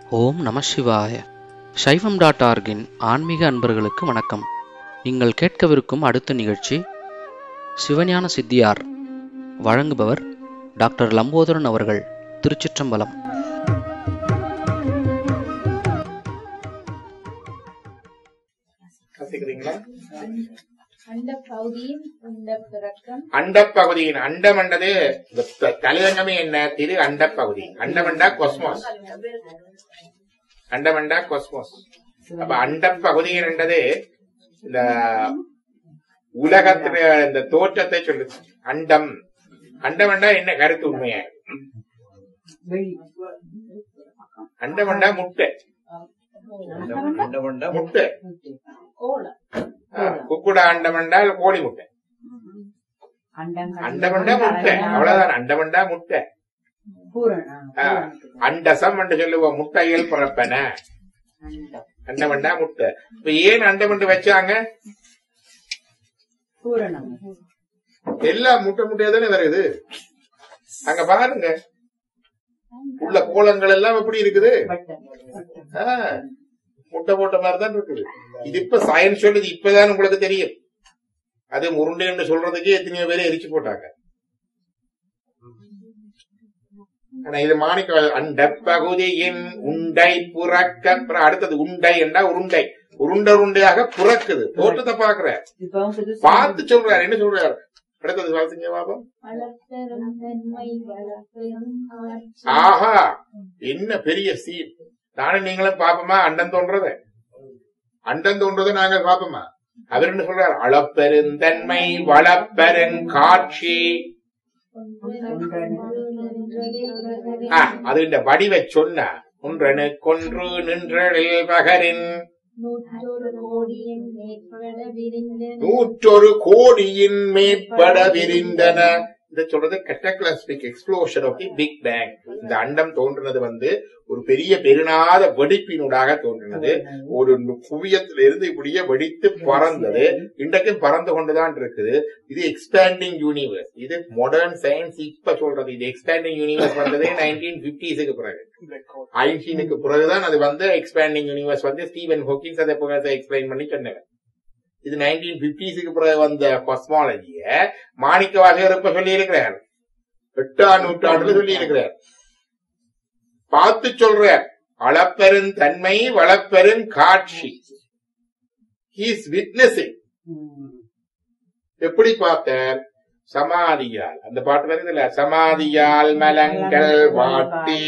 ஓம் நம சிவாய சைவம் டாட் ஆர்கின் ஆன்மீக அன்பர்களுக்கு வணக்கம் நீங்கள் கேட்கவிருக்கும் அடுத்த நிகழ்ச்சி சிவஞான சித்தியார் வழங்குபவர் டாக்டர் லம்போதரன் அவர்கள் திருச்சிற்றம்பலம் கத்துக்கிறீங்களா அந்த பகுதியின் இந்த பிறக்கம் அண்டப்பகுதியின் அண்டம் என்றது இந்த த- தலையங்கமே என்ன திரு அண்டப்பகுதி அண்டமண்டா கொஸ்மோஸ் அண்டமண்டா கொஸ்மோஸ் அப்ப அண்டப்பகுதி என்றது இந்த உலகத்துல இந்த தோற்றத்தை சொல்லுது அண்டம் அண்டமண்டா என்ன கருத்து உண்மையா அண்டமண்டா முட்டை முட்டை கோலம் ஆ, குக்குடா அண்டமண்டா கோழி முட்டை அண்டமண்டா முட்டை அவ்வளவுதான் அண்டமண்டா முட்டை ஆ, அண்டசம் என்று சொல்லுவோம் முட்டையில் பிறப்பன அண்டமண்டா முட்டை இப்ப ஏன் அண்டமண்டு வச்சாங்க எல்லாம் முட்டை முட்டையா தானே வருது அங்க பாருங்க உள்ள கோலங்கள் எல்லாம் எப்படி இருக்குது ஆ, முட்டை போட்ட மாதிரி தான் இருக்குது இது இப்ப சயின்ஸ் சொல்லுது இப்பதான் உங்களுக்கு தெரியும் அது உருண்டைன்னு சொல்றதுக்கே எத்தனையோ பேரை எரிச்சு போட்டாங்க ஆனா இது மாணிக்க அண்ட பகுதியின் உண்டை புறக்க அப்புறம் அடுத்தது உண்டை என்றா உருண்டை உருண்டை உருண்டையாக புறக்குது தோற்றத்தை பாக்குற பார்த்து சொல்றாரு என்ன சொல்றாரு அடுத்தது பாத்தீங்க பாபா வளர்ப்பெரும் தன்மை வளர்ப்பெரும் ஆட்சி ஆஹா என்ன பெரிய சீன் நானும் நீங்களும் பாப்போமா அண்டம் தோன்றத அண்டம் தோன்றதை நாங்கள் பாப்போமா அவர் என்ன சொல்றார் அளப்பெருந்தன்மை வளப்பெருங் காட்சி ஆ, அது இந்த வடிவை சொன்ன ஒன்றனு கொன்று நின்றழில் பகரின் நூற்றொரு கோடியின் மேற்பட விரிந்த நூற்றொரு கோடியின் மேற்பட விரிந்தன இத சொல்றது cataclysmic explosion of the big bang இந்த அண்டம் தோன்றினது வந்து ஒரு பெரிய பெருநாத வெடிப்பினூடாக தோன்றினது ஒரு குவியத்துல இருந்து இப்படியே வெடித்து பறந்தது இன்றைக்கும் பறந்து கொண்டுதான் இருக்குது இது எக்ஸ்பேண்டிங் யூனிவர்ஸ் இது மாடர்ன் சயின்ஸ் இப்ப சொல்றது இது எக்ஸ்பேண்டிங் யூனிவர்ஸ் வந்ததே நைன்டீன் பிப்டிஸுக்கு பிறகு ஐன்ஸ்டீனுக்கு பிறகுதான் அது வந்து எக்ஸ்பேண்டிங் யூனிவர்ஸ் வந்து ஸ்டீவன் ஹோக்கின்ஸ் அதை புகழத்தை எக்ஸ்பிளைன் பண்ணி சொன்னவர் இது நைன்டீன் பிப்டிஸுக்கு பிறகு வந்த காஸ்மாலஜிய மாணிக்க வாசகர் இப்ப சொல்லி இருக்கிறார் எட்டாம் நூற்றாண்டுல சொல்லி இருக்கிறார் பார்த்து சொல்றார் அளப்பெருந் தன்மை வளப்பெருங் காட்சி ஹீஸ் விட்னஸிங் எப்படி பார்த்தார் சமாதியால் அந்த பாட்டு வருது இல்ல சமாதியால் மலங்கள் வாட்டி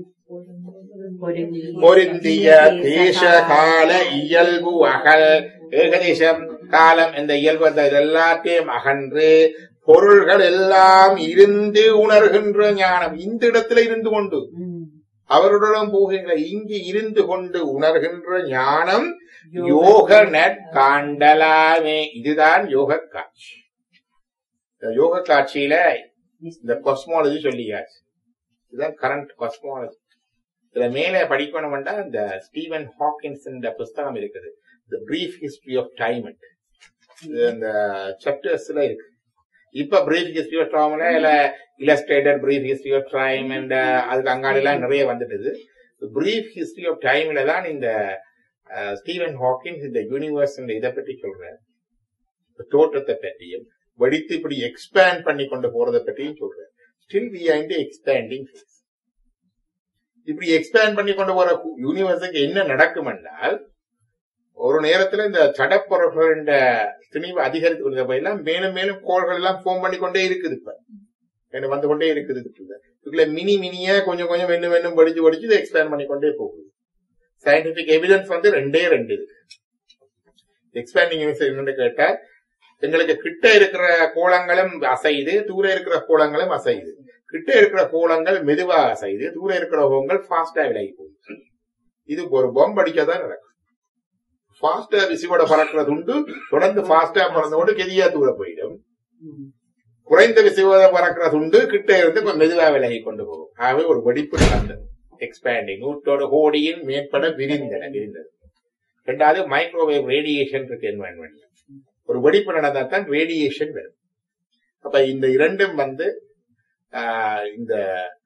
பொருந்திய தேச கால இயல்பு அகல் ஏகதேசம் காலம் இந்த இயல்பு அந்த இது எல்லாத்தையும் அகன்று பொருள்கள் எல்லாம் இருந்து உணர்கின்ற ஞானம் இந்த இடத்துல இருந்து கொண்டு அவருடன் போகின்ற இங்கு இருந்து கொண்டு உணர்கின்ற ஞானம் யோக நற்காண்டலாமே இதுதான் யோக காட்சி இந்த யோக காட்சியில இந்த காஸ்மாலஜி சொல்லியாச்சு இதுதான் கரண்ட் காஸ்மாலஜி இதுல மேல படிக்கணும்னா இந்த ஸ்டீவன் ஹாக்கின்ஸ் புஸ்தகம் இருக்குது the brief history of time இது அந்த சாப்டர்ஸ்ல இருக்கு இப்ப பிரீஃப் ஹிஸ்டரி ஆஃப் டைம்ல இல்ல illustrated brief history of time and அதுக்கு அங்காடி எல்லாம் நிறைய வந்துட்டது பிரீஃப் ஹிஸ்டரி ஆஃப் டைம்ல தான் இந்த அஹ், ஸ்டீவன் ஹாக்கின்ஸ் இந்த யூனிவர்ஸ் இதை பற்றி சொல்றாரு இந்த தோற்றத்தை பற்றியும் வெடித்து இப்படி எக்ஸ்பேண்ட் பண்ணி கொண்டு போறதை பற்றியும் சொல்றாரு ஸ்டில் வி ஆர் இந்த எக்ஸ்பேண்டிங் இப்படி எக்ஸ்பேண்ட் பண்ணி கொண்டு போற யூனிவர்ஸுக்கு என்ன நடக்கும் என்றால் ஒரு நேரத்துல இந்த சடப்பொருள்களின் திணிவு அதிகரித்து கொண்ட போயெல்லாம் மேலும் மேலும் கோள்கள் எல்லாம் ஃபோம் பண்ணி கொண்டே இருக்குது இப்ப என்ன வந்து கொண்டே இருக்குது இதுக்குள்ள இதுக்குள்ள மினி மினியா கொஞ்சம் கொஞ்சம் வெண்ணும் வெண்ணும் படிச்சு படிச்சு இதை எக்ஸ்பேண்ட் பண்ணி கொண்டே போகுது சயின்டிபிக் எவிடன்ஸ் வந்து ரெண்டே ரெண்டு இருக்கு எக்ஸ்பேண்டிங் என்னன்னு கேட்டா எங்களுக்கு கிட்ட இருக்கிற கோளங்களும் அசையுது தூர இருக்கிற கோளங்களும் அசையுது கிட்ட இருக்கிற கோளங்கள் மெதுவா அசையுது தூர இருக்கிற கோளங்கள் ஃபாஸ்டா விலகி போகுது இது ஒரு பொம்ப் அடிக்காதான் நடக்கும் ஃபாஸ்டா விசிவோட பறக்கிறது உண்டு தொடர்ந்து ஃபாஸ்டா பறந்தோடு கெதியா தூர போயிடும் குறைந்த விசிவோட பறக்கிறது உண்டு கிட்ட இருந்து கொஞ்சம் மெதுவா விலகி கொண்டு போகும் ஆகவே ஒரு வெடிப்பு நடந்தது எக்ஸ்பேண்டிங் நூற்றோட கோடியின் மேற்பட விரிந்தன விரிந்தது ரெண்டாவது மைக்ரோவேவ் ரேடியேஷன் இருக்கு என்வாயன்மெண்ட் ஒரு வெடிப்பு நடந்தா தான் ரேடியேஷன் வரும் அப்ப இந்த இரண்டும் வந்து ஆஹ், இந்த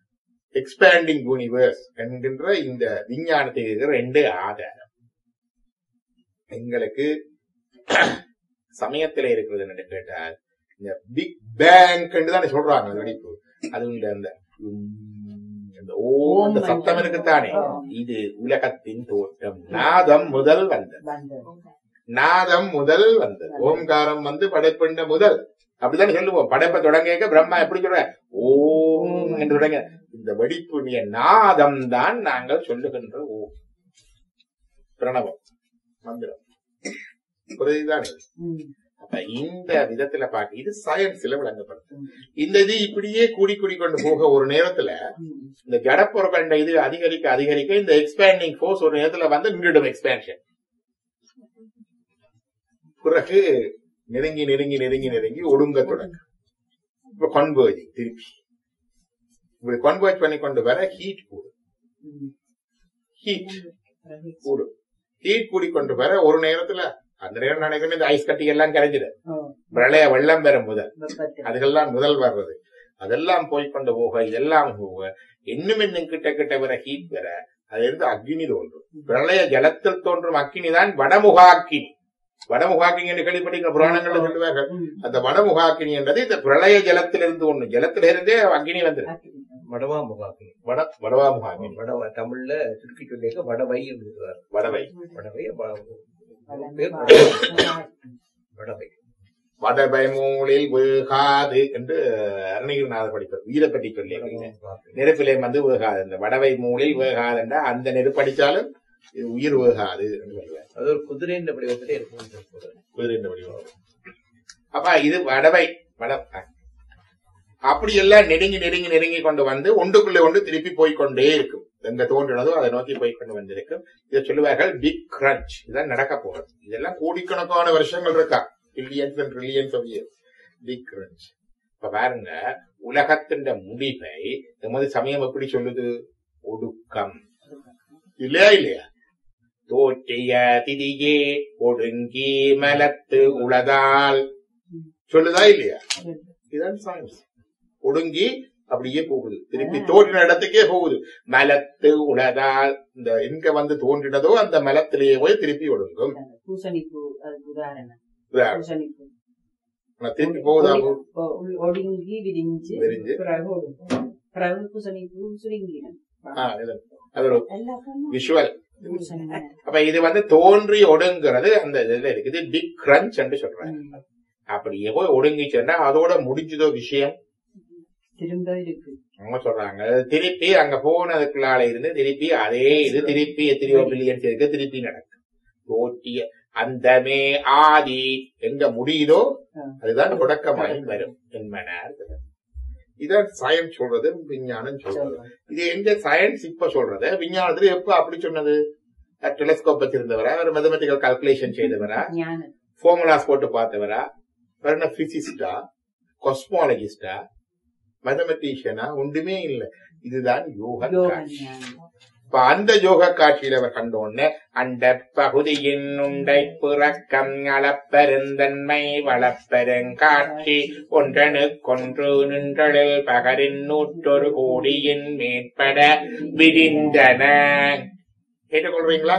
எக்ஸ்பேண்டிங் யூனிவர்ஸ் என்கின்ற இந்த விஞ்ஞானத்துக்கு இருக்கிற ரெண்டு ஆதாரம் எங்களுக்கு சமயத்துல இருக்கிறது என்னன்னு கேட்டால் இந்த பிக் பேங்க் தானே சொல்றாங்க அந்த வெடிப்பு அது இந்த அந்த உம், அந்த ஓம் அந்த சத்தம் இருக்குத்தானே இது உலகத்தின் தோற்றம் நாதம் முதல் வந்தது நாதம் முதல் வந்தது ஓம்காரம் வந்து படைப்பிண்ட முதல் அப்படித்தானே சொல்லுவோம் படைப்பை தொடங்க பிரம்மா எப்படி சொல்ற ஓம் என்று தொடங்க இந்த வெடிப்புடைய நாதம் தான் நாங்கள் சொல்லுகின்ற ஓம் பிரணவம் மந்திரம் புரியுதுதானே அப்ப இந்த விதத்துல பார்க்க இது சயின்ஸ்ல விளங்கப்படுது இந்த இது இப்படியே கூடி கூடி கொண்டு போக ஒரு நேரத்துல இந்த ஜடப்பொருட்கள் இது அதிகரிக்க அதிகரிக்க இந்த எக்ஸ்பேண்டிங் ஃபோர்ஸ் ஒரு நேரத்துல வந்து நின்றுடும் எக்ஸ்பேன்ஷன் பிறகு நெருங்கி நெருங்கி நெருங்கி நெருங்கி ஒடுங்க தொடங்கும் இப்ப கன்வர்ஜிங் திருப்பி இப்படி கன்வெர்ட் பண்ணி கொண்டு வர ஹீட் கூடும் ஹீட் கூடும் ஹீட் கூடி கொண்டு வர ஒரு நேரத்துல அந்த நேரம் நினைக்கணும் இந்த ஐஸ் கட்டி எல்லாம் கரைஞ்சிடும் பிரளய வெள்ளம் பெறும் முதல் அதுகெல்லாம் முதல் வர்றது அதெல்லாம் போய் கொண்டு போக இதெல்லாம் போக இன்னும் இன்னும் கிட்ட கிட்ட வர ஹீட் வர அது இருந்து அக்னி தோன்றும் பிரளய ஜலத்தில் தோன்றும் அக்கினி தான் வடமுகாக்கினி வடமுகாக்கினி என்று கேள்விப்பட்டீங்க புராணங்கள்ல சொல்லுவார்கள் அந்த வடமுகாக்கினி என்றது இந்த பிரளய ஜலத்திலிருந்து ஒண்ணு ஜலத்திலிருந்தே அக்னி வந்துடும் வடவா முகாக்கினி வட வடவாமுகாக்கினி வடவா தமிழ்ல திருப்பி சொல்லியிருக்க வடவை என்று சொல்றாரு வடவை வடவை வ- பேர் வடவை. வடவை வடபை மூலில் வேகாது என்று அருணகிரிநாதர் படிப்பார் வீர பற்றி சொல்லி நெருப்பிலே வந்து வேகாது இந்த வடவை மூலில் வேகாதுன்னா அந்த நெருப்பு அடிச்சாலும் இது உயிர் வேகாது என்று சொல்லுவார் அது ஒரு குதிரைன்ற வடிவத்திலே இருக்கும் குதிரைன்ற வடிவம் அப்ப இது வடவை வட அ. அப்படி எல்லாம் நெருங்கி நெருங்கி நெருங்கி கொண்டு வந்து ஒன்றுக்குள்ளே ஒன்று திருப்பி போய்க்கொண்டே இருக்கும் எங்க தோன்றினதோ அதை நோக்கி போய் கொண்டு வந்திருக்கும் இதை சொல்லுவார்கள் பிக் கிரன்ச் இதான் நடக்க போறது இதெல்லாம் கோடிக்கணக்கான வருஷங்கள் இருக்கா billions and trillions of years big crunch இப்ப பாருங்க உலகத்தின் முடிவை எமது சமயம் எப்படி சொல்லுது ஒடுக்கம் இல்லையா இல்லையா தோற்றிய திதியே ஒடுங்கி மலத்து உளதால் சொல்லுதா இல்லையா இதுதான் சயின்ஸ் ஒடுங்கி அப்படியே போகுது திருப்பி தோன்றின இடத்துக்கே போகுது மலத்து உளதால் இந்த எங்க வந்து தோன்றினதோ அந்த மலத்திலேயே போய் திருப்பி ஒடுங்கும் பூசணிப்பூ அதுக்கு உதாரணம் உதாரணம். பூசணிப்பூ ஆனா திருப்பி போகுதா ஒடி- ஒ- ஒ- ஒடுங்கி விரிஞ்சு விரிஞ்சு. பிறகு ஒடுங்கும். பிறகு பூசணிப்பூ சுருங்கிடும் ஆ, இது- அது ஒரு எல்லாத்தையும் விஷுவல் பூசணி அப்ப இது வந்து தோன்றி ஒடுங்கிறது அந்த இதுல இருக்குது பிக் கிரன்ச் என்று சொல்றாங்க ம். அப்படியே போய் ஒடுங்கிச்சுன்னா அதோட முடிஞ்சதோ விஷயம் திரும்ப இருக்கு அவங்க சொல்றாங்க திருப்பி அங்க போனதுக்குள்ளால இருந்து திருப்பி அதே இது திருப்பி எத்தனையோ பில்லியன்ஸ் இருக்கு திருப்பி நடக்கும் தோற்றிய அந்தமே ஆதி எங்க முடியுதோ ஆ. அதுதான் தொடக்கமாய் வரும் என்பன இதான் சயின்ஸ் சொல்றது விஞ்ஞானம் சொல்றது சொல்றேன். இது எங்க சயின்ஸ் இப்ப சொல்றது விஞ்ஞானத்துல எப்ப அப்படி சொன்னது டெலிஸ்கோப் வச்சிருந்தவரா ஒரு மேத்தமெட்டிக்கல் கால்குலேஷன் செய்தவரா ஞானம் ஃபார்முலாஸ் போட்டு பார்த்தவரா வேற பிசிசிஸ்டா கொஸ்மாலஜிஸ்டா மேத்தமெட்டிஷியனா ஒன்றுமே இல்ல இதுதான் யோக யோக காட்சி ஞானம் இப்ப அந்த யோக காட்சியில அவர் கண்டோன்னு அந்த பகுதியின் உண்டை பிறக்கம் அளப்பெருந்தன்மை வளப்பெருங்காட்சி ஒன்றனுக்கொன்று நின்றலில் பகரின் நூற்றொரு கோடியின் மேற்பட விரிந்தன கேட்டுக்கொள்றீங்களா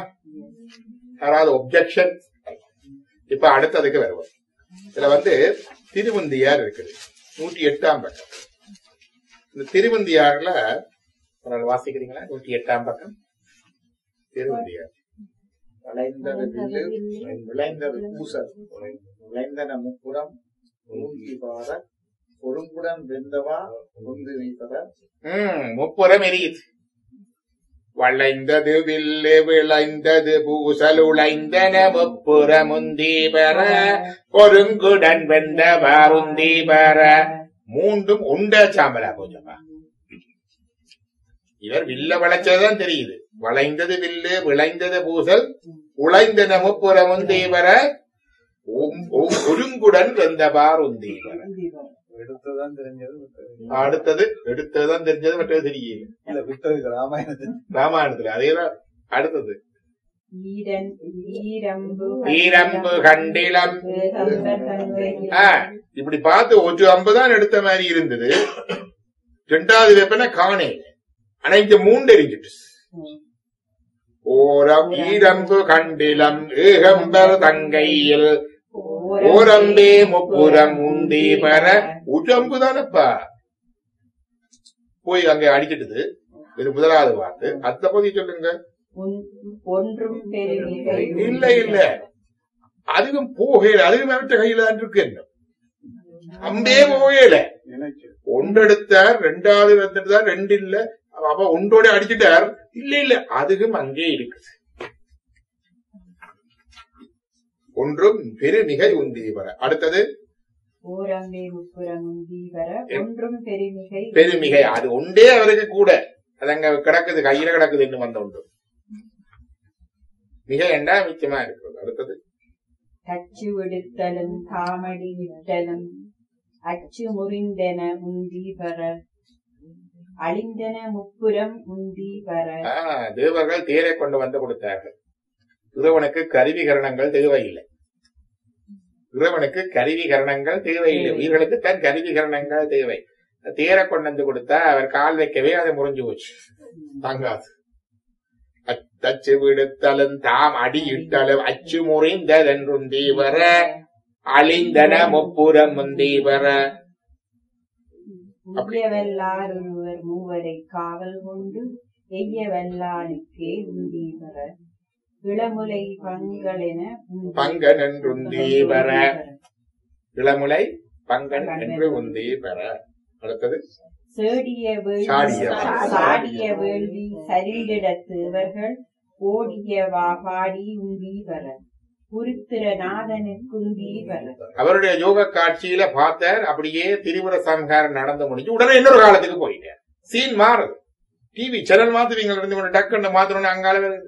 யாராவது ஒப்ஜெக்ஷன் இப்ப அடுத்ததுக்கு வருவோம் இதுல வந்து திருவந்தியார் இருக்குது நூற்றி எட்டாம் பக்கம் இந்த திருவந்தியார்ல ஒரு நாள் வாசிக்கிறீங்களா நூற்றி எட்டாம் பக்கம் திருவந்தியார் வளைந்தது வில்லு விளைந்தது பூசல் விளைந்தன முப்புறம் ஊங்கி பார ஒருங்குடன் வெந்தவா உந்து வைப்பத ம் முப்புறம் எரியுது வளைந்தது வில்லு விளைந்தது பூசல் உழைந்தன முப்புறம் உந்தி பெற ஒருங்குடன் வெந்த வாருந்தி பெற மூன்றும் உண்ட சாம்பலா போச்சப்பா இவர் வில்ல வளைச்சதுதான் தெரியுது வளைந்தது வில்லு விளைந்தது பூசல் உழைந்தன முப்புறம் உந்தி பெற ஓம் ஓம் ஒருங்குடன் வெந்த வாருந்தி பெற எடுத்ததான் தெரிஞ்சது விட்டது. அடுத்தது எடுத்ததுதான் தெரிஞ்சது மற்றது தெரியல இல்ல விட்டது ராமாயணத்தில் ராமாயணத்துல அதேதான் அடுத்தது ஈரன் ஈரம்பு ஈரம்பு கண்டிலம் ஏகம்பர் தன்மை ஆ, இப்படி பார்த்து ஒரு அம்பு தான் எடுத்த மாதிரி இருந்தது ரெண்டாவது வெப்பனை காணே ஆனா இங்க மூண்டு எரிஞ்சிட்டு ஓரம் ஈரம்பு கண்டிலம் ஏகம்பர் தங்கையில் ஓரம்பே முப்புறம் உண்டி பெற உடம்பு தானப்பா போய் அங்க அடிச்சிட்டுது இது முதலாவது வார்த்தை அத்த பத்தி சொல்லுங்க உன்- ஒன்றும் பெருமிகை இல்ல இல்ல அதுவும் போகல அதுவும் அவற்ற கையில தான் இருக்கு என்ன அம்பே போகல நினைச்சு ஒன்றெடுத்தார் ரெண்டாவது எடுத்தார் ரெண்டு இல்ல அப்ப ஒன்றோட அடிச்சிட்டார் இல்ல இல்ல அதுவும் அங்கே இருக்குது ஒன்றும் பெருமிகை உந்தி வர அடுத்தது ஓரம்பே முப்புறம் உந்தி வர ஒன்றும் பெருமிகை பெருமிகை அது ஒன்றே அவருக்கு கூட அது அங்க கிடக்குது கையில கிடக்குது இன்னும் வந்த உண்டு மிக என்றா மிச்சமா இருக்கிறது அடுத்தது தச்சு விடுத்தலும் தாமடி விட்டலும் அச்சு முறிந்தன உந்தி வர அழிந்தன முப்புறம் உந்தி வர ஆஹ், தேவர்கள் தேரை கொண்டு வந்து கொடுத்தார்கள் இறைவனுக்கு கருவிகரணங்கள் தேவையில்லை இறைவனுக்கு கருவிகரணங்கள் தேவையில்லை உயிர்களுக்கு தன் கருவிகரணங்கள் தேவை தேரை கொண்டு வந்து கொடுத்தா அவர் கால் வைக்கவே அது முறிஞ்சு போச்சு தாங்காது அச்சு விடுத்தலும் தாம் அடி இட்டலும் அச்சு முறிந்ததென்றும் தீவர அழிந்தன முப்புறம் முந்தீவர உய்யவல்லார் ஒருவர் மூவரை காவல் கொண்டு எய்யவல்லானுக்கே உந்தி வர இளமுலை பங்களென உந்தி பங்கன் என்றுந்தி வர இளமுலை பங்கன் என்று உந்தி பெற அடுத்தது சேடிய வேள்வி சாடிய. சாடிய வேள்வி சரிந்திட தேவர்கள் ஓடிய வாபாடி உந்தி வர உருத்திர நாதனுக்குந்தி வர அவருடைய யோக காட்சியில பார்த்தார் அப்படியே திரிபுர சம்ஹாரம் நடந்து முடிஞ்சு உடனே இன்னொரு காலத்துக்கு போயிட்டார் சீன் மாறுது டிவி சேனல் மாத்துவீங்க இருந்து கொண்டு டக்குன்னு மாத்தணும்னு அங்கால வருது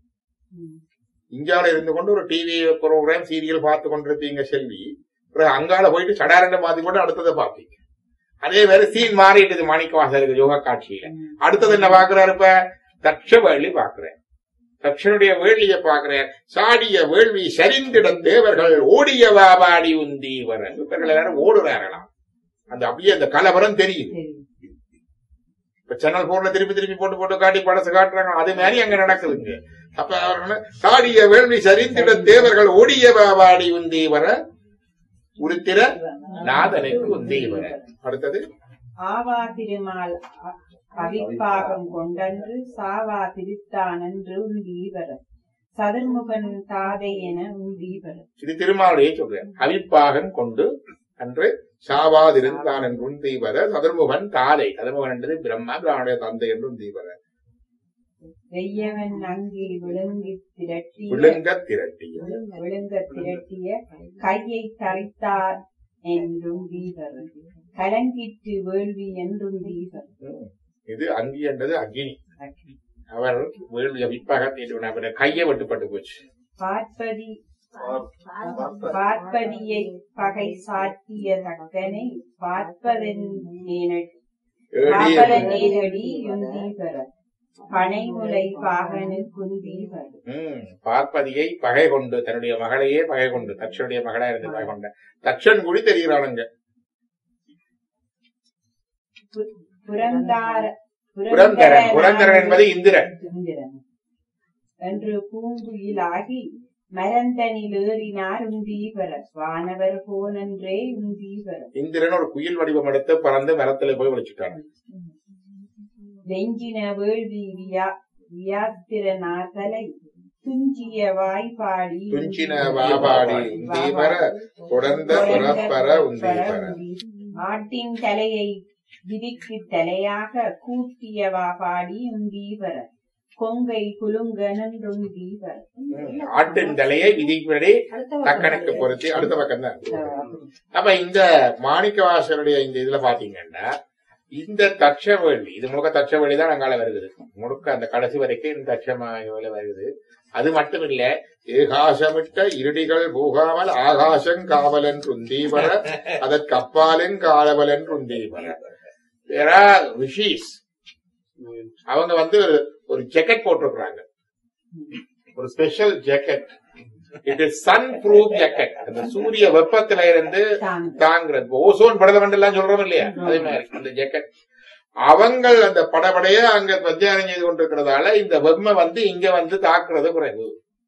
இந்தியாவில இருந்து கொண்டு ஒரு டிவி ப்ரோக்ராம் சீரியல் பார்த்து கொண்டிருப்பீங்க செல்வி அப்புறம் அங்கால போயிட்டு சடாரண்ட மாத்தி கொண்டு அடுத்ததை பார்ப்பீங்க அதே மாதிரி சீன் மாறிட்டுது மாணிக்கவாசருக்கு யோக காட்சியில அடுத்தது என்ன பாக்குறாரு இப்ப தட்ச வேள்வி பாக்குறேன் தட்சனுடைய வேள்விய பாக்குறேன் சாடிய வேள்வி சரிந்திட தேவர்கள் ஓடிய வாபாடி உந்தி வர இவர்கள் வேற ஓடுறார்களாம் அந்த அப்படியே அந்த கலவரம் தெரியுது தெரியும் இப்ப சேனல் போர்ல திருப்பி திருப்பி போட்டு போட்டு காட்டி படத்தை காட்டுறாங்க அது மாதிரி அங்க நடக்குதுங்க அப்ப அவர்கள் சாடிய வேள்வி சரிந்திட தேவர்கள் ஓடிய வாபாடி உந்தி வர உருத்திர நாதனுக்கு உந்தி வர அடுத்தது ஆவா திருமால் அ- அவிப்பாகம் கொண்டன்று சாவா திருத்தானன்று உந்தி வர சதுர்முகன் தாதை என உந்தி வர இது திருமாவளையை சொல்றேன் அவிப்பாகன் கொண்டு அன்று சாவாதிருந்தான் என்றும் தீவர சதுர்முகன் தாதை சதுர்முகன் என்பது பிரம்மா பிராமண தந்தை என்றும் தீவர வெய்யவன் அங்கே விழுங்கி திரட்டிய விழுங்க திரட்டிய விழுங்க திரட்டிய கையை தரித்தார் என்றும் தீபர் கலங்கிட்டு வேள்வி என்றும் தீபர் இது அங்கி என்றது அக்னி அவர் வேள்வி அவிப்பாக தீட்டு கையை வெட்டுப்பட்டு போச்சு பார்ப்பதி பார்ப்பதியை பகை சாட்டிய தக்கனை பார்ப்பதன் ஏடி பார்ப்பதன் நேரடி யுந்தீபர பனைமுலை பாகனு குந்தீபர் ம், பார்ப்பதியை பகை கொண்டு தன்னுடைய மகளையே பகை கொண்டு தட்சனுடைய மகளா இருந்து பகை கொண்ட தட்சன் கூடி தெரிகிறானுங்க புரந்தார புரந்தரன் புரந்தரன் என்பது இந்திரன் இந்திரன் என்று பூங்குயிலாகி மரந்தனில் ஏறினார் உந்தீபர வானவர் போனன்றே உந்தீபர இந்திரன் ஒரு குயில் வடிவம் எடுத்து பறந்து மரத்துல போய் ஒழிச்சுட்டான் வெஞ்சின வேள்வி வியா வியாத்திர நாதலை துஞ்சிய வாய்ப்பாடி துஞ்சின வாபாடி உந்தீபர தொடர்ந்த புறப்பர உந்தீபர ஆட்டின் தலையை விதிக்கு தலையாக கூட்டிய வாபாடி உந்தீபர கொங்கை குலுங்க நின்றுந்தீபர ம், ஆட்டின் தலையை விதிப்படி தக்கனுக்கு பொருத்தி அடுத்த பக்கம் தான் அப்ப இந்த மாணிக்கவாசருடைய இந்த இதுல பாத்தீங்கன்னா இந்த தட்ச வேள்வி இது முழுக்க தட்ச வேள்வி தான் அங்கால வருது முழுக்க அந்த கடைசி வரைக்கும் இந்த தட்ச வேலை வருது அது மட்டும் இல்ல ஏகாசமிட்ட இருடிகள் போகாமல் ஆகாசம் காவலன் ருந்தீவர அதற்கு அப்பாலன் காலவலன் ருந்தீவர வேற ரிஷிஸ் அவங்க வந்து ஒரு- ஒரு ஜெக்கெட் போட்டிருக்கிறாங்க ஒரு special jacket it is sun proof jacket அந்த சூரிய வெப்பத்துல இருந்து தாங்க தாங்கிறது ஓசோன் படல எல்லாம் சொல்றோம் இல்லையா அதே மாதிரி அந்த ஜாக்கெட் அவங்கள் அந்த படபடைய அங்க பிரச்சாரம் செய்து கொண்டிருக்கிறதால இந்த வெம்மை வந்து இங்க வந்து தாக்குறது குறைவு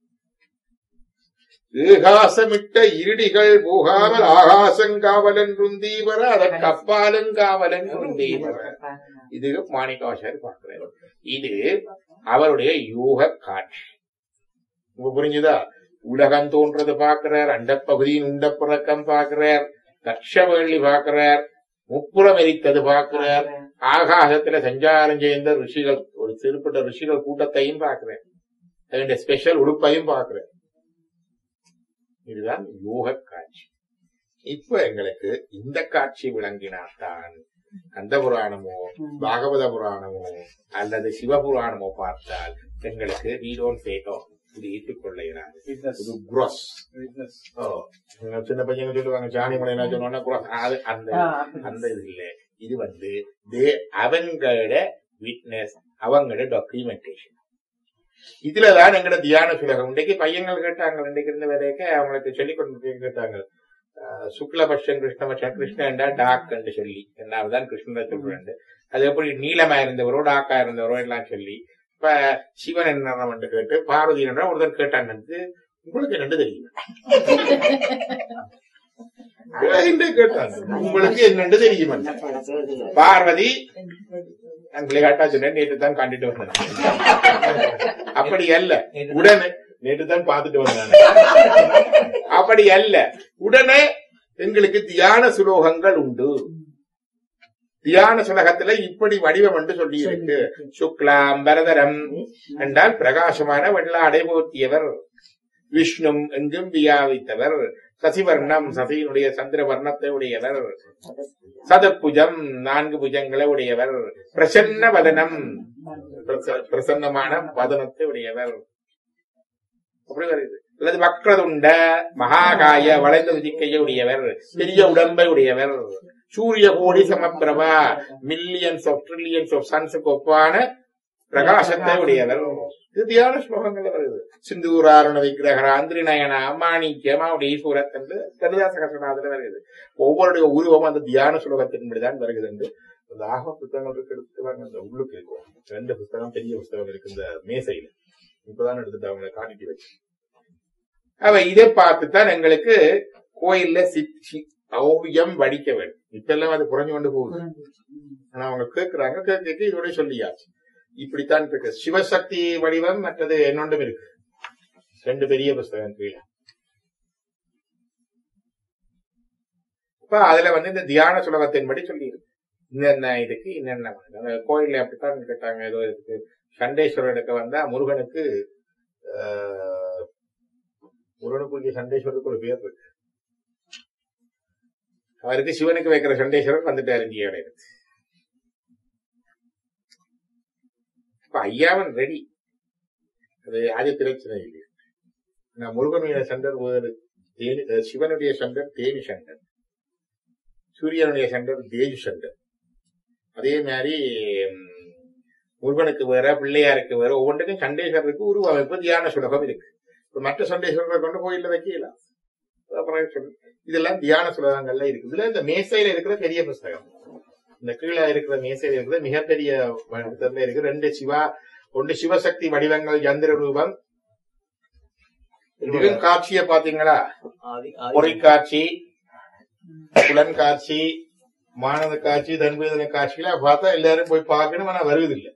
ஏகாசமிட்ட இருடிகள் போகாமல் ஆகாசங்காவலன் ருந்தீவர அதற்கு அப்பாலங்காவலன் ருந்தீவர இது மாணிக்காசாரி பார்க்கிறார் இது அவருடைய யோக காட்சி உங்க புரிஞ்சுதா உலகம் தோன்றது பார்க்கிறார் அண்டப்பகுதியின் உண்ட பிறக்கம் பார்க்கிறார் தட்சவேள்ளி பார்க்கிறார் முப்புறம் எரித்தது பார்க்கிறார் ஆகாசத்துல சஞ்சாரம் செய்த ரிஷிகள் ஒரு சிறுபட்ட ரிஷிகள் கூட்டத்தையும் பார்க்கிறேன் அதனுடைய ஸ்பெஷல் உடுப்பையும் பார்க்கிறேன் இதுதான் யோக காட்சி இப்ப எங்களுக்கு இந்த காட்சி விளங்கினால்தான் கந்த புராணமோ பாகவத புராணமோ அல்லது சிவபுராணமோ பார்த்தால் எங்களுக்கு வீடோன் சேட்டோ இது ஏற்றுக்கொள்ள இயலாது விட்னஸ் இது குரோஸ் விட்னஸ் சின்ன பையங்க சொல்லுவாங்க சாணி மலை என்ன சொன்னா குரோஸ் அது அந்த ஆ, அப்படி. அந்த இது இல்ல இது வந்து தே அவங்களோட விட்னஸ் அவங்களோட டாக்குமெண்டேஷன் இதுலதான் எங்கட தியான சுலகம் இன்றைக்கு பையங்கள் கேட்டாங்க இன்றைக்கு இருந்த வேலைக்கு அவங்களுக்கு சொல்லிக் கொண்டு கேட்டாங்க ஆஹ் சுக்லபட்சம் கிருஷ்ணபட்சம் கிருஷ்ணன்டா டாக் என்று சொல்லி என்னால்தான் கிருஷ்ணனை சொல்றேன் அது எப்படி நீளமா இருந்தவரோ டாக்கா இருந்தவரோ எல்லாம் சொல்லி இப்ப சிவன் என்ன என்று கேட்டு பார்வதி என்ன ஒருத்தர் கேட்டான் உங்களுக்கு என்னண்டு தெரியும் என்று கேட்டான் உங்களுக்கு என்னண்டு தெரியும் பார்வதி நான் விளையாட்டா சொன்னேன் நேற்று தான் கண்டுட்டு வந்தேன் அப்படி அல்ல உடனே நேற்று தான் பார்த்துட்டு வந்தேன் அப்படி அல்ல உடனே எங்களுக்கு தியான சுலோகங்கள் உண்டு தியான சுலகத்துல இப்படி வடிவம் என்று சொல்லி இருக்கு சுக்லாம் பரதரம் என்றால் பிரகாசமான வெள்ளாடை போர்த்தியவர் விஷ்ணும் எங்கும் வியாபித்தவர் சசிவர்ணம் சசியினுடைய சந்திர வர்ணத்தை உடையவர் சதப்புஜம் நான்கு புஜங்களை உடையவர் பிரசன்ன வதனம் பிரச- பிரசன்னமான வதனத்தை உடையவர் அப்படி வருது அல்லது வக்ரதுண்ட மகாகாய வளைந்த விதிக்கைய உடையவர் பெரிய உடம்பை உடையவர் சூரிய கோடி சமப்பிரபா மில்லியன்ஸ் ஆஃப் ட்ரில்லியன்ஸ் ஆஃப் சன்ஸுக்கு ஒப்பான பிரகாசத்தை உடையவர் இது தியான ஸ்லோகங்கள்ல வருது சிந்தூராரண விக்கிரகர அந்திரிநயன மாணிக்கியம் அவருடைய ஈஸ்வரத் என்று கலிதாச கசனாதுல வருகிறது ஒவ்வொருடைய உருவம் அந்த தியான சுலோகத்தின்படிதான் வருகிறது என்று அந்த ஆக புத்தகங்கள் இருக்கு எடுத்துட்டு வாங்க அந்த உள்ளுக்கு இருக்கும் ரெண்டு புத்தகம் பெரிய புத்தகம் இருக்கு இந்த மேசையில இப்பதான் எடுத்துட்டு அவங்களை காட்டிட்டு வச்சு அவ இதை பார்த்துத்தான் எங்களுக்கு கோயில்ல சித்தி ஓவியம் வடிக்க வேண்டும் இப்ப எல்லாம் அது குறைஞ்சு கொண்டு போகுது ஆனா அவங்க கேட்கிறாங்க கேட்க கேட்க இதோட சொல்லியாச்சு இப்படித்தான் இருக்கு சிவசக்தி வடிவம் மற்றது என்னொன்றும் இருக்கு ரெண்டு பெரிய புஸ்தகம் கீழே இப்ப அதுல வந்து இந்த தியான சுலகத்தின்படி சொல்லி இருக்கு இன்னென்ன இதுக்கு இன்னென்ன பண்ணுது. அந்த கோயில்ல அப்படித்தான் கேட்டாங்க ஏதோ இதுக்கு சண்டேஸ்வரனுக்கு வந்தா முருகனுக்கு ஆஹ், முருகனுக்குரிய சண்டேஸ்வரருக்கு ஒரு பேர் இருக்கு அவருக்கு சிவனுக்கு வைக்கிற சண்டேஸ்வரர் வந்துட்டாரு இங்கே இருக்கு இப்ப ஐயாவன் ரெடி அது அது பிரச்சனை இல்லை நான் முருகனுடைய சண்டர் வேறு தேனி அஹ் சிவனுடைய சண்டர் தேனி சண்டர் சூரியனுடைய சண்டர் தேஜு சண்டர் அதே மாதிரி ம், முருகனுக்கு வேற பிள்ளையாருக்கு வேற ஒவ்வொன்றுக்கும் சண்டேஸ்வரருக்கு உருவமைப்பு தியான சுலகம் இருக்கு இப்ப மற்ற சண்டேஸ்வரரை கொண்டு கோயில்ல வைக்கலாம் அப்புறம் சொல்லு. இதெல்லாம் தியான சுலகங்கள்ல இருக்கு இதுல இந்த மேசையில இருக்கிற பெரிய புஸ்தகம் இந்த கீழே இருக்கிற மேசையில இருக்கிற மிகப்பெரிய புத்தகத்துல இருக்கு ரெண்டு சிவா ஒன்று சிவசக்தி வடிவங்கள் யந்திர ரூபம் இதுவும் காட்சியை பாத்தீங்களா பொறிக்காட்சி புலன் காட்சி மானத காட்சி தன்பேதன காட்சியில பார்த்தா எல்லாரும் போய் பார்க்கணும் ஆனா வருவதில்லை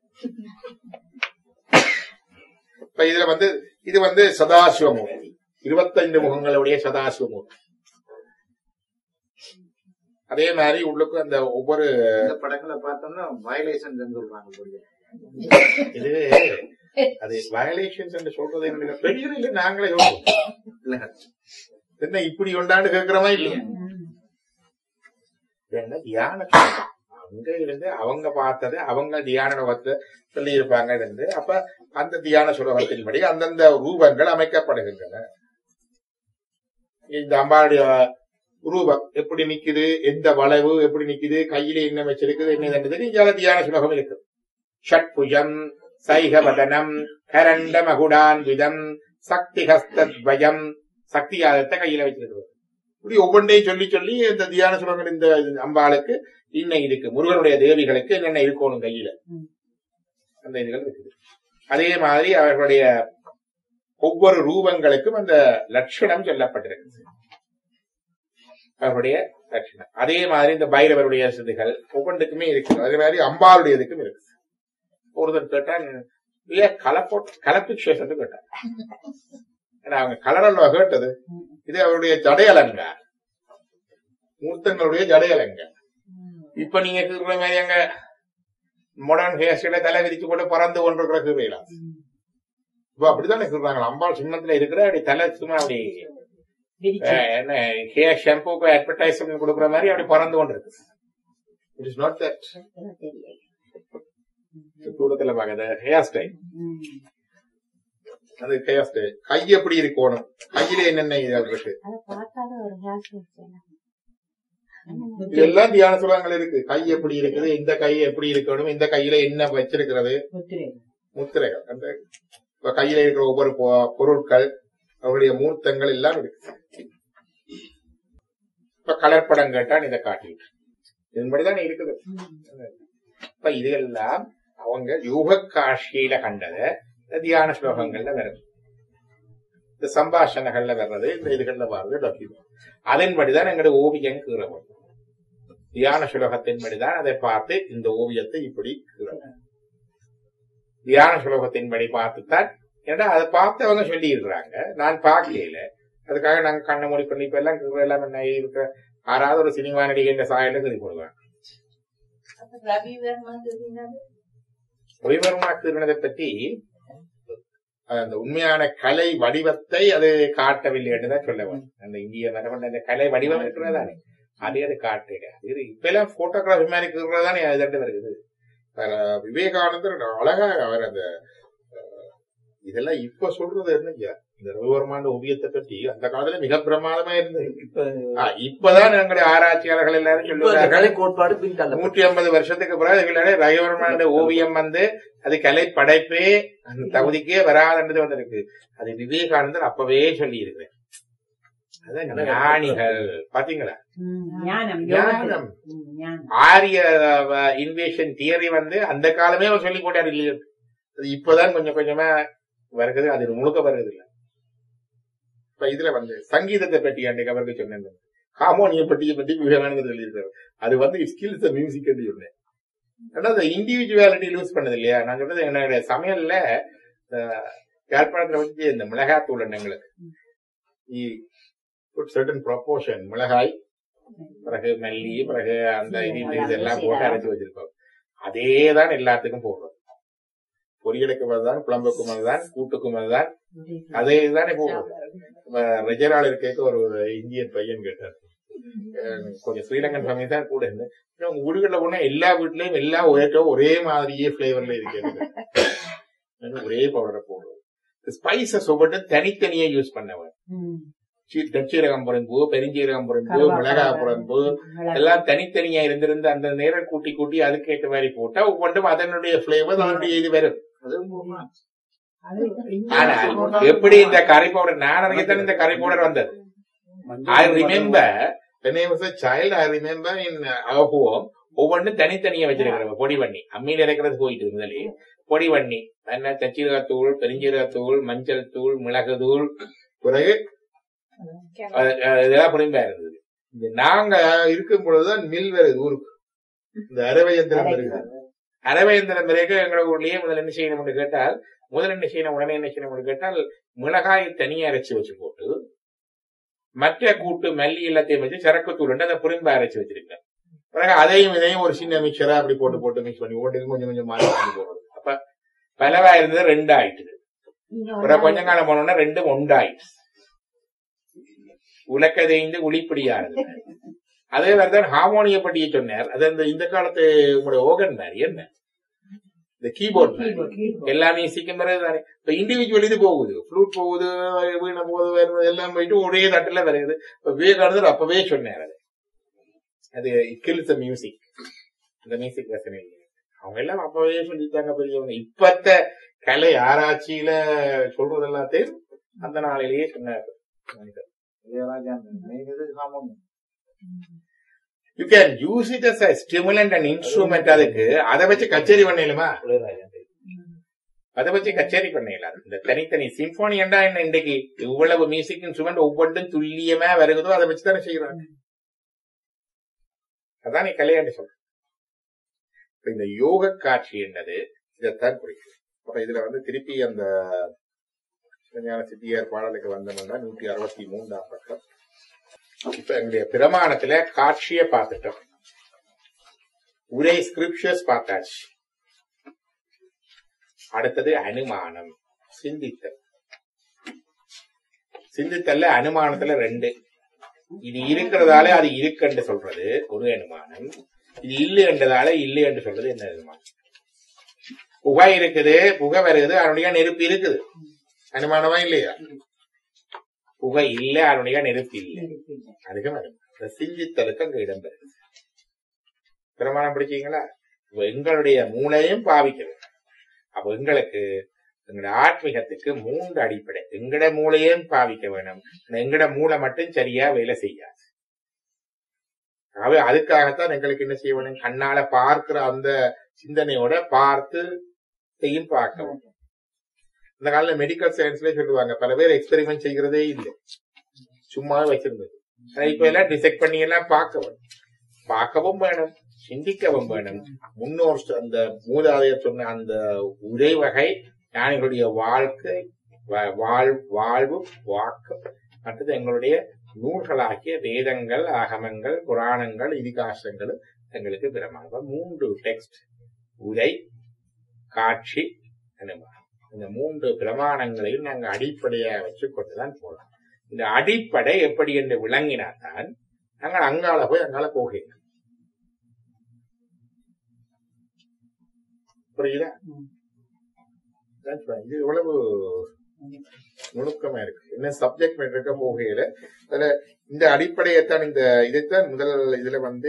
இப்ப இதுல வந்து இது வந்து சதாசிவமூர்த்தி இருபத்தைந்து முகங்களுடைய சதாசிவமூர்த்தி அதே மாதிரி உள்ளுக்கு அந்த ஒவ்வொரு இந்த படங்களை பார்த்தோம்னா வயலேஷன் சொல்றாங்க போல. இது அது வயலேஷன்ஸ் என்று சொல்றது என்னுடைய பெரிய இல்ல நாங்களே யோசிப்போம். இல்ல என்ன இப்படி உண்டாண்டு கேட்கிறோமா இல்லையா என்ன தியான சுலகம். அங்க இருந்து அவங்க பார்த்தது அவங்க தியான லோகத்தை சொல்லி இருப்பாங்க இருந்து அப்ப அந்த தியான சுலகத்தின்படி அந்தந்த ரூபங்கள் அமைக்கப்படுகின்றன இந்த அம்பாளுடைய ரூபம் எப்படி நிக்குது எந்த வளைவு எப்படி நிக்குது கையில என்ன வச்சிருக்குது என்ன என்னது இங்க தியான சுலகம் இருக்குது ஷட்புஜம் சைகவதனம் கரண்ட மகுடான்விதம் சக்தி ஹஸ்தத்வயம் சக்தி ஆதத்தை கையில வச்சிருக்கிறது இப்படி ஒவ்வொன்றையும் சொல்லி சொல்லி இந்த தியான சுலகங்கள் இந்த அம்பாளுக்கு இன்ன இருக்கு முருகனுடைய தேவிகளுக்கு என்னென்ன இருக்கணும் கையில ம். அந்த இதுகள் இருக்குது அதே மாதிரி அவர்களுடைய ஒவ்வொரு ரூபங்களுக்கும் அந்த லட்சணம் சொல்லப்பட்டிருக்கு அவருடைய லட்சணம் அதே மாதிரி இந்த பைரவருடைய இதுகள் ஒவ்வொன்றுக்குமே இருக்கு அதே மாதிரி அம்பாளுடையதுக்கும் இருக்கு ஒருத்தர் கேட்டான் ஏன் கலப்போ கலப்பு சேஷத்துக்கு கேட்டான் ஏன்னா அவங்க கலரல்வா கேட்டது இது அவருடைய ஜடையலங்க மூர்த்தங்களுடைய ஜடையலங்க இப்ப நீங்க இருக்கிற மாதிரி அங்க மாடர்ன் ஹேர் ஸ்டைல தலை விரிச்சு போட்டு பறந்து கொண்டிருக்கிற கீரையில இப்ப அப்படித்தானே சொல்றாங்க அம்பாள் சின்னத்துல இருக்கிற அப்படி தலை சும்மா அப்படி அஹ், என்ன ஹேர் ஷாம்புக்கு அட்வர்டைஸ்மெண்ட் கொடுக்குற மாதிரி அப்படி பறந்து கொண்டு இருக்கு இட் இஸ் நாட் தட் தூரத்துல பாக்க ஹேர் ஸ்டைல் அது ஹேர் ஸ்டைல் கை எப்படி இருக்கணும் கையில என்னென்ன இதழ் இருக்கு அதை பார்த்தாலே ஒரு ஹேர் ஸ்டைல் இதெல்லாம் தியான சுலகங்கள் இருக்கு கை எப்படி இருக்குது இந்த கை எப்படி இருக்கணும் இந்த கையில என்ன வச்சிருக்கிறது முத்திரை முத்திரைகள் அந்த இப்ப கையில இருக்கிற ஒவ்வொரு பொ- பொருட்கள் அவருடைய மூர்த்தங்கள் எல்லாம் இருக்கு இப்ப கலர்படம் கேட்டான் இதை காட்டிட்டு இதன்படிதான் இருக்குது இப்ப இதெல்லாம் அவங்க யோக காட்சியில கண்டத இந்த தியான ஸ்லோகங்கள்ல வருது இந்த சம்பாஷணைகள்ல வர்றது இந்த இதுகள்ல வர்றது டாக்குமெண்ட் அதன்படிதான் எங்களுடைய ஓவியம் கீறவும் தியான சுலோகத்தின்படிதான் அதை பார்த்து இந்த ஓவியத்தை இப்படி கீறணும் தியான சுலோகத்தின்படி பார்த்துத்தான் ஏன்னா அதை பார்த்து அவங்க சொல்லி இருக்கிறாங்க நான் பார்க்கல அதுக்காக நாங்க கண்ணை மூடி பண்ணி இப்ப எல்லாம் கீற எல்லாம் என்ன இருக்கிற யாராவது ஒரு சினிமா நடிகை சாயல கறி போடுவாங்க ரவிவர்மா திருமணத்தை பற்றி அந்த உண்மையான கலை வடிவத்தை அது காட்டவில்லை என்றுதான் சொல்ல வேண்டும் அந்த இந்திய மரபன் அந்த கலை வடிவம் இருக்கிறதானே அதே அது காட்டல இது இப்ப எல்லாம் போட்டோகிராஃபி மாதிரி இருக்கிறதானே அது வருது அஹ் விவேகானந்தர் அழகா அவர் அந்த அஹ், இதெல்லாம் இப்ப சொல்றது என்னங்க இந்த ரவிவர்மான ஓவியத்தை பற்றி அந்த காலத்துல மிக பிரமாதமா இருந்தது ஆ, இப்பதான் எங்களுடைய ஆராய்ச்சியாளர்கள் எல்லாரும் சொல்லுவார்கள் கலை கோட்பாடு பின்தள்ள நூற்றி ஐம்பது வருஷத்துக்கு பிறகு எங்களுடைய ரவிவர்மனுடைய ஓவியம் வந்து அது கலை படைப்பே அந்த தகுதிக்கே வராதுன்றது வந்திருக்கு அது விவேகானந்தர் அப்பவே சொல்லி இருக்கிறேன் அதான் ஞானிகள் பாத்தீங்களா ஞானம் ஞானம். யோகத்துல. ம், ஞானம் ஆரிய இன்வேஷன் தியரி வந்து அந்த காலமே அவர் சொல்லி போட்டார் இல்லையா அது இப்பதான் கொஞ்சம் கொஞ்சமா வருகிறது அது முழுக்க வருகிறது இல்ல இப்ப இதுல வந்து சங்கீதத்தை பற்றி அன்றைக்கு அவருக்கு சொன்னேன் ஹார்மோனிய பற்றியை பற்றி விவேகானந்தர் சொல்லியிருக்காரு அது வந்து ஸ்கில்ஸ் மியூசிக் சொன்னேன் ஆனா அந்த இண்டிவிஜுவாலிட்டி லூஸ் பண்ணது இல்லையா நான் சொல்றது என்னுடைய சமையல்ல அஹ், யாழ்ப்பாணத்துல வந்து இந்த மிளகாத்தூள் எங்களுக்கு சர்டன் ப்ரொபோர்ஷன் மிளகாய் பிறகு மல்லி பிறகு அந்த இது இது இதெல்லாம் போட்டு அரைச்சு வச்சிருக்கோம் அதே தான் எல்லாத்துக்கும் போடுறோம் பொரியலுக்கும் அதுதான் குழம்புக்கும் அதுதான் கூட்டுக்கும் அதுதான் அதே தானே போடுறோம் ரெஜரால் இருக்க ஒரு இந்தியன் பையன் கேட்டார் அஹ் கொஞ்சம் ஸ்ரீலங்கன் ஃபேமிலி தான் கூட இருந்து உங்க வீடுகளில் போனா எல்லா வீட்லயும் எல்லா ஒரே ஒரே மாதிரியே பிளேவர்ல இருக்கிறது ஒரே பவுடரை போடுவோம் ஸ்பைசஸ் ஒவ்வொரு தனித்தனியா யூஸ் பண்ணவன் ம். சீ- தச்சீரகம் புறம்பு பெருஞ்சீரகம் புறம்பு கருவா- மிளகா கருவா- புறம்பு மிளகு. எல்லாம் தனித்தனியா இருந்திருந்து அந்த நேரம் கூட்டி கூட்டி அதுக்கேற்ற மாதிரி போட்டா ஒவ்வொன்றும் அதனுடைய பிளேவர் அதனுடைய இது வரும் அது உண்மை. அது ஆனா எப்படி இந்த கறி பவுடர் நான் நினைக்கத்தான் இந்த கறி பவுடர் வந்தது I remember when I was a child, I remember in our home, ஒவ்வொன்றும் தனித்தனியா வச்சிருக்கிறவங்க பொடி பண்ணி அம்மியில இறக்கிறது போயிட்டு முதலே பொடி பண்ணி என்ன தச்சீரகத்தூள் பெருஞ்சீரகத்தூள் மஞ்சள் தூள் மிளகு தூள் பிறகு அஹ், அஹ், இதெல்லாம் புரிம்பா இருந்தது இந்த நாங்க இருக்கும் பொழுதுதான் மில் வருது ஊருக்கு இந்த அரவை எந்திரம் வருது அரவை எந்திரம் பிறகு எங்களோட ஊர்லயே முதல்ல என்ன செய்யணும்னு கேட்டால் முதல்ல என்ன செய்யணும் உடனே என்ன செய்யணும்னு கேட்டால் மிளகாய் தனியா அரைச்சு வச்சு போட்டு மற்ற கூட்டு மல்லி எல்லாத்தையும் வச்சு சரக்கு தூள் அதை புரிம்பா அரைச்சு வச்சிருக்கேன் பிறகு அதையும் இதையும் ஒரு சின்ன மிக்சரா அப்படி போட்டு போட்டு மிக்ஸ் பண்ணி ஓட்டுக்கு கொஞ்சம் கொஞ்சம் மாறி மாறி போடுறது அப்ப பலவா இருந்தது ரெண்டு ஆயிட்டுது பிறகு கொஞ்ச காலம் போனோம்னா ரெண்டும் ஒன்றாயிட்டு உலக்க தேய்ந்து உளிப்பிடியானது அதே மாதிரிதான் ஹார்மோனிய பட்டியை சொன்னார் அது அந்த இந்த காலத்து உங்களுடைய ஓகன் மாதிரி என்ன இந்த கீபோர்ட் மாதிரி keyboard, keyboard. எல்லாமே சீக்கிரம் பிறகு தானே இப்ப இண்டிவிஜுவல் இது போகுது ஃப்ளூட் போகுது வீணை போகுது வருது எல்லாம் போயிட்டு ஒரே தட்டுல வருது இப்ப விவேகானந்தர் அப்பவே சொன்னார் அது அது கில்ஸ் மியூசிக் இந்த மியூசிக் ரசனை இல்லை அவங்க எல்லாம் அப்பவே சொல்லிட்டாங்க பெரியவங்க இப்பத்த கலை ஆராய்ச்சியில சொல்றது எல்லாத்தையும் அந்த நாளிலேயே சொன்னார் மனிதர். இளையராஜா மெயின் இது harmonium you can use it as stimulant and instrument அதுக்கு அதை வச்சு கச்சேரி பண்ணலுமா இளையராஜா அதை வச்சு கச்சேரி பண்ணலாம் இந்த தனித்தனி சிம்போனி என்றா என்ன இன்றைக்கு இவ்வளவு மியூசிக் இன்ஸ்ட்ருமெண்ட் ஒவ்வொன்றும் துல்லியமா வருகுதோ அதை வச்சு தானே செய்யறாங்க அதான் நீ கல்யாணம் சொல்ற இப்ப இந்த யோக காட்சி என்னது இதைத்தான் குறிக்கும் அப்ப இதுல வந்து திருப்பி அந்த சிவஞான சித்தியார் பாடலுக்கு வந்தோம்னா நூற்றி அறுபத்தி மூன்றாம் பக்கம் இப்ப எங்களுடைய பிரமாணத்துல காட்சியை பார்த்துட்டோம் உரை ஸ்கிரிப்சர்ஸ் பார்த்தாச்சு அடுத்தது அனுமானம் சிந்தித்தல் சிந்தித்தல்ல அனுமானத்துல ரெண்டு இது இருக்கிறதால அது இருக்குன்னு சொல்றது ஒரு அனுமானம் இது இல்லை என்றதால இல்லை என்று சொல்றது என்ன அனுமானம் புகை இருக்குது புகை வருது அதனுடைய நெருப்பு இருக்குது அனுமானமா இல்லையா புகை இல்லை அதனுடைய நெருப்பு இல்லை அதுக்கு அனுமானம். இந்த சிந்தித்தலுக்கு அங்க இடம் பெறுது பிரமாணம் பிடிச்சீங்களா இப்ப எங்களுடைய மூளையும் பாவிக்க வேண்டும் அப்ப எங்களுக்கு எங்களோட ஆத்மீகத்துக்கு மூன்று அடிப்படை எங்கட மூளையும் பாவிக்க வேணும் எங்கட மூளை மட்டும் சரியா வேலை செய்யாது ஆகவே அதுக்காகத்தான் எங்களுக்கு என்ன செய்ய வேணும் கண்ணால பார்க்கிற அந்த சிந்தனையோட பார்த்து செய்யும் பார்க்க வேண்டும் இந்த காலத்துல மெடிக்கல் சயின்ஸ்ல சொல்லுவாங்க பல பேர் எக்ஸ்பெரிமெண்ட் செய்கிறதே இல்லை சும்மாவே வச்சிருந்தது ஆனா இப்ப எல்லாம் டிசெக்ட் பண்ணி எல்லாம் பார்க்க வேணும் பார்க்கவும் வேணும் சிந்திக்கவும் வேணும் முன்னோர் சொ- அந்த மூதாதையர் சொன்ன அந்த உரை வகை ஞானிகளுடைய வாழ்க்கை வா- வாழ்- வாழ்வு வாக்கு மற்றது எங்களுடைய நூல்களாகிய வேதங்கள் ஆகமங்கள் புராணங்கள் இதிகாசங்கள் எங்களுக்கு பிரமாணம் மூன்று டெக்ஸ்ட் உரை காட்சி அனுமானம் இந்த மூன்று பிரமாணங்களையும் நாங்கள் அடிப்படையாக வச்சு கொண்டுதான் போகலாம் இந்த அடிப்படை எப்படி என்று விளங்கினால்தான் நாங்கள் அங்கால போய் அங்கால போகிறோம் புரியுதா That's right. இது எவ்வளவு நுணுக்கமா இருக்கு என்ன சப்ஜெக்ட் மேட்டருக்க போகையில அதுல இந்த அடிப்படையைத்தான் இந்த இதைத்தான் முதல் இதுல வந்து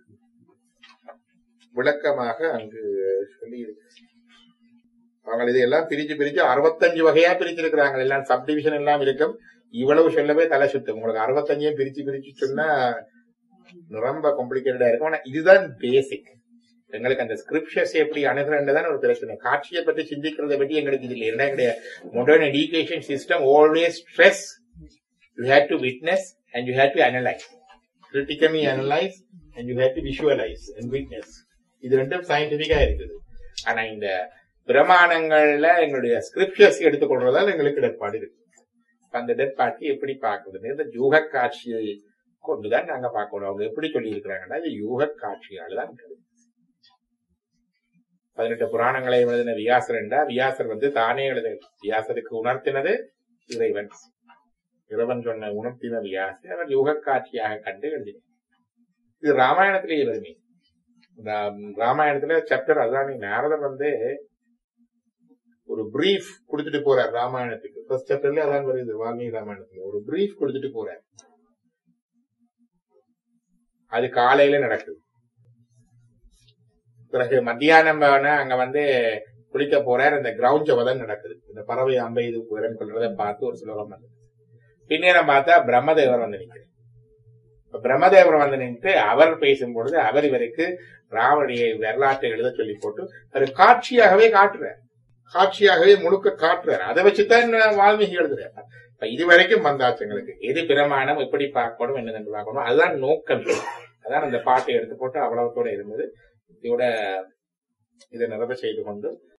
விளக்கமாக அங்கு சொல்லி இருக்கு அவங்க இதையெல்லாம் பிரிச்சு பிரிச்சு அறுபத்தஞ்சு வகையா பிரிச்சிருக்கிறாங்க எல்லாம் சப்டிவிஷன் எல்லாம் இருக்கும் இவ்வளவு சொல்லவே தலை சுத்தும் உங்களுக்கு அறுபத்தஞ்சையும் பிரிச்சு பிரிச்சு சொன்னா ரொம்ப காம்ப்ளிகேட்டடா இருக்கும் ஆனா இதுதான் பேசிக் எங்களுக்கு அந்த ஸ்கிரிப்சர்ஸ் எப்படி அணுகிறன்றதான் ஒரு பிரச்சனை காட்சியை பற்றி சிந்திக்கிறதை பற்றி எங்களுக்கு இதுல என்ன கிடையாது modern education system always stress you have to witness and you have to analyse critically analyse and you have to visualise and witness இது ரெண்டும் சயின்டிபிக்கா இருக்குது ஆனா இந்த பிரமாணங்கள்ல எங்களுடைய ஸ்கிரிப்சர்ஸ் எடுத்துக்கொள்றதால எங்களுக்கு இடர்பாடு இருக்கு அந்த இடர்பாட்டை எப்படி பார்க்குதுன்னு இந்த யூக காட்சியை கொண்டுதான் நாங்க பார்க்கணும் அவங்க எப்படி சொல்லி இருக்கிறாங்கன்னா இது யூக காட்சியால தான் கிடைக்கும் பதினெட்டு புராணங்களை எழுதின வியாசர் என்றா வியாசர் வந்து தானே எழுத வியாசருக்கு உணர்த்தினது இறைவன் இறைவன் சொன்ன உணர்த்தின வியாசர் அவர் யுக காட்சியாக கண்டு எழுதினார் இது ராமாயணத்திலேயே வருமே ரா- ராமாயணத்துல சாப்டர் அதான் நாரதர் வந்து ஒரு பிரீஃப் கொடுத்துட்டு போறார் ராமாயணத்துக்கு ஃபர்ஸ்ட் சாப்டர்ல அதான் வருது வால்மீகி ராமாயணத்துல ஒரு பிரீஃப் கொடுத்துட்டு போறார் அது காலையில நடக்குது பிறகு மத்தியானம் வேணா அங்க வந்து குளிக்க போறார் அந்த கிரவுண்ட் ஜபதம் நடக்குது இந்த பறவை அம்பை இது உயரம் கொள்றதை பார்த்து ஒரு சுலோகம் வந்து பின்னேரம் பார்த்தா பிரம்மதேவர் வந்து நிற்கிறார் இப்ப பிரம்மதேவர் வந்து நின்று அவர் பேசும் பொழுது அவர் இவருக்கு ராவனுடைய வரலாற்றை எழுத சொல்லி போட்டு ஒரு காட்சியாகவே காட்டுறார் காட்சியாகவே முழுக்க காட்டுறார் அதை வச்சுதான் வால்மீகி எழுதுறார் இப்ப இது வரைக்கும் வந்தாச்சு எங்களுக்கு எது பிரமாணம் எப்படி பார்க்கணும் என்னதென்று பார்க்கணும் அதுதான் நோக்கம் அதான் அந்த பாட்டை எடுத்து போட்டு அவ்வளவத்தோட இருந்தது இதோட இதை நிறைவு செய்து கொண்டு